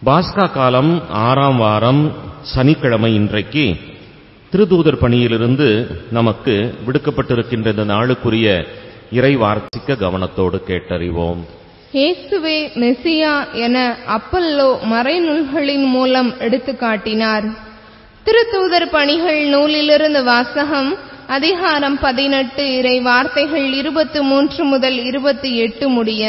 பாஸ்கா காலம் ஆறாம் வாரம் சனிக்கிழமை இன்றைக்கு திருதூதர் பணியிலிருந்து நமக்கு விடுக்கப்பட்டிருக்கின்ற இந்த நாளுக்குரிய இறை வார்த்திக்க கவனத்தோடு கேட்டறிவோம் இயேசுவே மெசியா என அப்பல்லோ மறைநூல்களின் மூலம் எடுத்துக் காட்டினார் திருத்தூதர் பணிகள் நூலிலிருந்து வாசகம் அதிகாரம் பதினெட்டு இறை வார்த்தைகள் இருபத்து மூன்று முதல் இருபத்தி எட்டு முடிய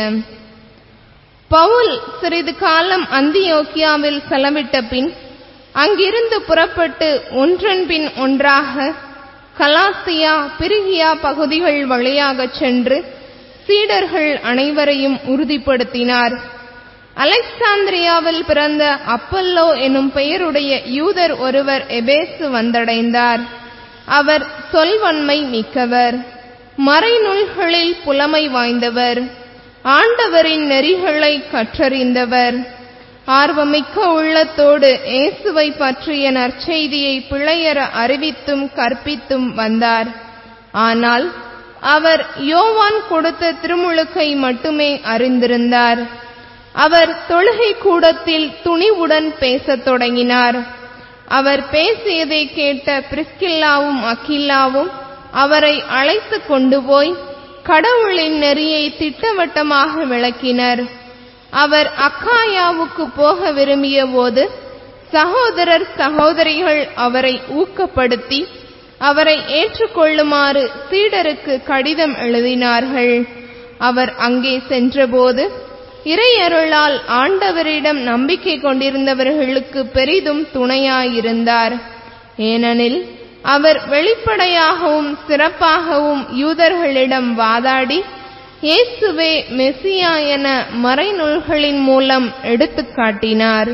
பவுல் சிறிது காலம் அந்தியோக்கியாவில் செலவிட்ட பின் அங்கிருந்து புறப்பட்டு ஒன்றன் பின் ஒன்றாக கலாசியா பிரிகியா பகுதிகள் வழியாகச் சென்று சீடர்கள் அனைவரையும் உறுதிப்படுத்தினார் அலெக்சாந்திரியாவில் பிறந்த அப்பல்லோ எனும் பெயருடைய யூதர் ஒருவர் எபேசு வந்தடைந்தார் அவர் சொல்வன்மை மிக்கவர் மறைநூல்களில் புலமை வாய்ந்தவர் ஆண்டவரின் நெறிகளை கற்றறிந்தவர் ஆர்வமிக்க உள்ளத்தோடு இயேசுவை பற்றிய நற்செய்தியை பிழையற அறிவித்தும் கற்பித்தும் வந்தார் ஆனால் அவர் யோவான் கொடுத்த திருமுழுக்கை மட்டுமே அறிந்திருந்தார் அவர் தொழுகை கூடத்தில் துணிவுடன் பேசத் தொடங்கினார் அவர் பேசியதை கேட்ட பிரிஸ்கில்லாவும் அக்கில்லாவும் அவரை அழைத்து கொண்டு போய் கடவுளின் நெறியை திட்டவட்டமாக விளக்கினர் அவர் அக்காயாவுக்கு போக விரும்பிய போது சகோதரர் சகோதரிகள் அவரை ஊக்கப்படுத்தி அவரை ஏற்றுக்கொள்ளுமாறு சீடருக்கு கடிதம் எழுதினார்கள் அவர் அங்கே சென்றபோது இறையருளால் ஆண்டவரிடம் நம்பிக்கை கொண்டிருந்தவர்களுக்கு பெரிதும் துணையாயிருந்தார் ஏனெனில் அவர் வெளிப்படையாகவும் சிறப்பாகவும் யூதர்களிடம் வாதாடி இயேசுவே மெசியா என மறைநூல்களின் மூலம் எடுத்துக் காட்டினார்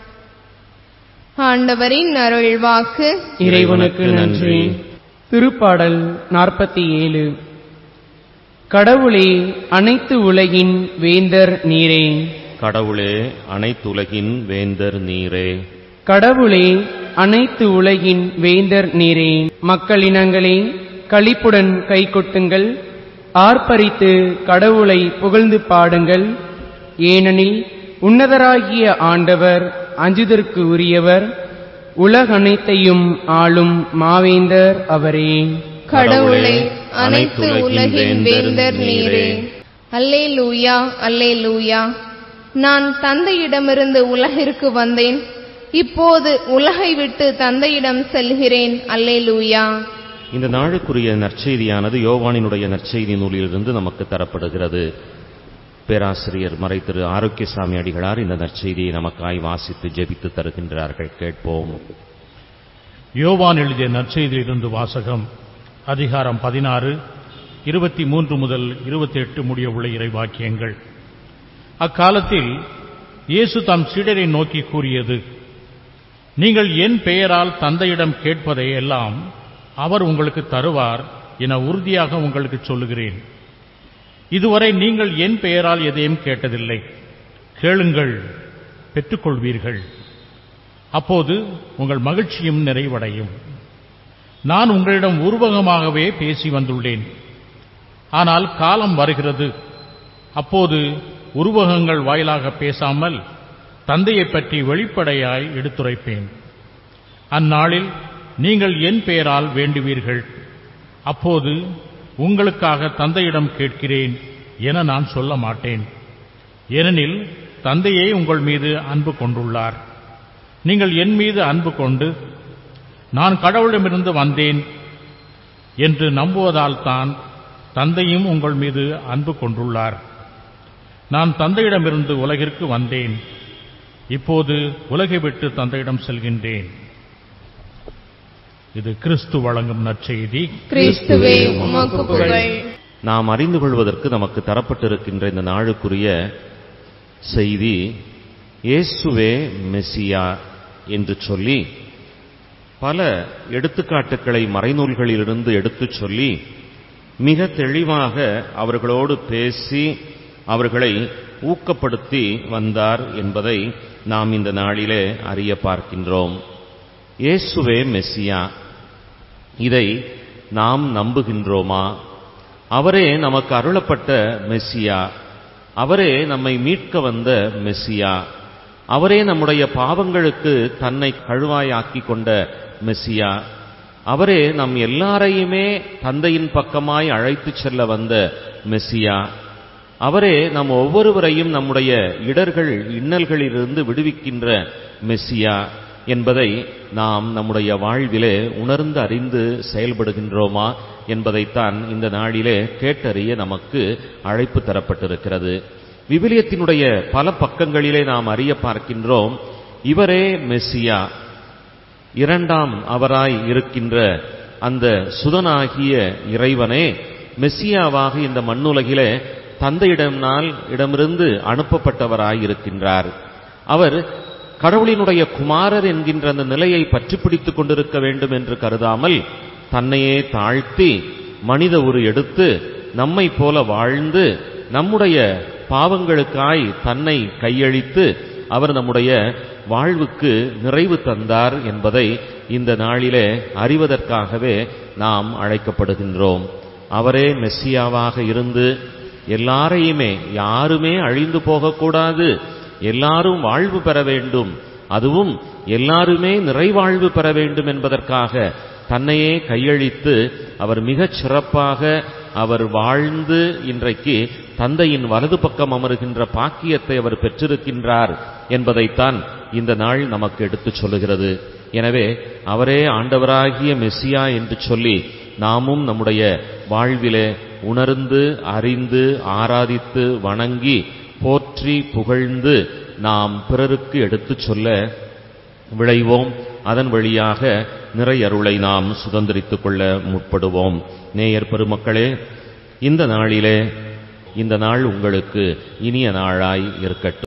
ஆண்டவரின் அருள்வாக்கு இறைவனுக்கு நன்றி திருப்பாடல் நாற்பத்தி ஏழு கடவுளே அனைத்து உலகின் வேந்தர் நீரே கடவுளே அனைத்துலகின் வேந்தர் நீரே கடவுளே அனைத்து உலகின் வேந்தர் நீரே மக்களினங்களே களிப்புடன் கைகொட்டுங்கள் ஆர்ப்பரித்து கடவுளை புகழ்ந்து பாடுங்கள் ஏனெனில் உன்னதராகிய ஆண்டவர் அஞ்சுதற்கு உரியவர் உலகனைத்தையும் ஆளும் மாவேந்தர் அவரே கடவுளே அனைத்து உலகின் வேந்தர் நீரே அல்லே லூயா அல்லே லூயா நான் தந்தையிடமிருந்து உலகிற்கு வந்தேன் இப்போது உலகை விட்டு தந்தையிடம் செல்கிறேன் அல்லே லூயா இந்த நாளுக்குரிய நற்செய்தியானது யோவானினுடைய நற்செய்தி நூலிலிருந்து நமக்கு தரப்படுகிறது பேராசிரியர் மறை திரு ஆரோக்கியசாமி அடிகளார் இந்த நற்செய்தியை நமக்காய் வாசித்து ஜெபித்து தருகின்றார்கள் கேட்போம் யோவான் எழுதிய நற்செய்தியிலிருந்து வாசகம் அதிகாரம் பதினாறு இருபத்தி மூன்று முதல் இருபத்தி எட்டு முடிய உள்ள இறைவாக்கியங்கள் அக்காலத்தில் இயேசு தம் சீடரை நோக்கி கூறியது நீங்கள் என் பெயரால் தந்தையிடம் கேட்பதை எல்லாம் அவர் உங்களுக்கு தருவார் என உறுதியாக உங்களுக்கு சொல்லுகிறேன் இதுவரை நீங்கள் என் பெயரால் எதையும் கேட்டதில்லை கேளுங்கள் பெற்றுக்கொள்வீர்கள் அப்போது உங்கள் மகிழ்ச்சியும் நிறைவடையும் நான் உங்களிடம் உருவகமாகவே பேசி வந்துள்ளேன் ஆனால் காலம் வருகிறது அப்போது உருவகங்கள் வாயிலாக பேசாமல் தந்தையைப் பற்றி வெளிப்படையாய் எடுத்துரைப்பேன் அந்நாளில் நீங்கள் என் பெயரால் வேண்டுவீர்கள் அப்போது உங்களுக்காக தந்தையிடம் கேட்கிறேன் என நான் சொல்ல மாட்டேன் ஏனெனில் தந்தையே உங்கள் மீது அன்பு கொண்டுள்ளார் நீங்கள் என் மீது அன்பு கொண்டு நான் கடவுளிடமிருந்து வந்தேன் என்று நம்புவதால் தான் தந்தையும் உங்கள் மீது அன்பு கொண்டுள்ளார் நான் தந்தையிடமிருந்து உலகிற்கு வந்தேன் இப்போது உலகை விட்டு தந்தையிடம் செல்கின்றேன் இது கிறிஸ்து வழங்கும் நற்செய்தி கிறிஸ்துவே உமக்கு புகழ் நாம் அறிந்து கொள்வதற்கு நமக்கு தரப்பட்டிருக்கின்ற இந்த நாளுக்குரிய செய்தி இயேசுவே மெசியா என்று சொல்லி பல எடுத்துக்காட்டுக்களை மறைநூல்களிலிருந்து எடுத்துச் சொல்லி மிக தெளிவாக அவர்களோடு பேசி அவர்களை ஊக்கப்படுத்தி வந்தார் என்பதை நாம் இந்த நாளிலே அறிய பார்க்கின்றோம் இயேசுவே மெசியா இதை நாம் நம்புகின்றோமா அவரே நமக்கு அருளப்பட்ட மெஸ்ஸியா அவரே நம்மை மீட்க வந்த மெஸ்ஸியா அவரே நம்முடைய பாவங்களுக்கு தன்னை கழுவாயாக்கி கொண்ட மெஸ்ஸியா அவரே நம் எல்லாரையுமே தந்தையின் பக்கமாய் அழைத்துச் செல்ல வந்த மெஸ்ஸியா அவரே நம் ஒவ்வொருவரையும் நம்முடைய இடர்கள் இன்னல்களிலிருந்து விடுவிக்கின்ற மெஸ்ஸியா என்பதை நாம் நம்முடைய வாழ்விலே உணர்ந்து அறிந்து செயல்படுகின்றோமா என்பதைத்தான் இந்த நாளிலே கேட்டறிய நமக்கு அழைப்பு தரப்பட்டிருக்கிறது விவிலியத்தினுடைய பல பக்கங்களிலே நாம் அறிய பார்க்கின்றோம் இவரே மெஸ்ஸியா இரண்டாம் அவராய் இருக்கின்ற அந்த சுதனாகிய இறைவனே மெஸ்ஸியாவாக இந்த மண்ணுலகிலே தந்தையிடம்னால் இடமிருந்து அனுப்பப்பட்டவராய் இருக்கின்றார் அவர் கடவுளினுடைய குமாரர் என்கின்ற அந்த நிலையை பற்றி பிடித்துக் கொண்டிருக்க வேண்டும் என்று கருதாமல் தன்னையே தாழ்த்தி மனித உரு எடுத்து நம்மை போல வாழ்ந்து நம்முடைய பாவங்களுக்காய் தன்னை கையளித்து அவர் நம்முடைய வாழ்வுக்கு நிறைவு தந்தார் என்பதை இந்த நாளிலே அறிவதற்காகவே நாம் அழைக்கப்படுகின்றோம் அவரே மெஸ்ஸியாவாக இருந்து எல்லாரையுமே யாருமே அழிந்து போகக்கூடாது எல்லாரும் வாழ்வு பெற வேண்டும் அதுவும் எல்லாருமே நிறைவாழ்வு பெற வேண்டும் என்பதற்காக தன்னையே கையளித்து அவர் மிகச் சிறப்பாக அவர் வாழ்ந்து இன்றைக்கு தந்தையின் வலது பக்கம் அமருகின்ற பாக்கியத்தை அவர் பெற்றிருக்கின்றார் என்பதைத்தான் இந்த நாள் நமக்கு எடுத்துச் சொல்லுகிறது எனவே அவரே ஆண்டவராகிய மெஸ்ஸியா என்று சொல்லி நாமும் நம்முடைய வாழ்விலே உணர்ந்து அறிந்து ஆராதித்து வணங்கி போற்றி புகழ்ந்து நாம் பிறருக்கு எடுத்துச் சொல்ல விளைவோம் அதன் வழியாக நிறையருளை நாம் சுதந்திரித்துக் கொள்ள முற்படுவோம் நேயர் பெருமக்களே இந்த நாளிலே இந்த நாள் உங்களுக்கு இனிய நாளாய் இருக்கட்டும்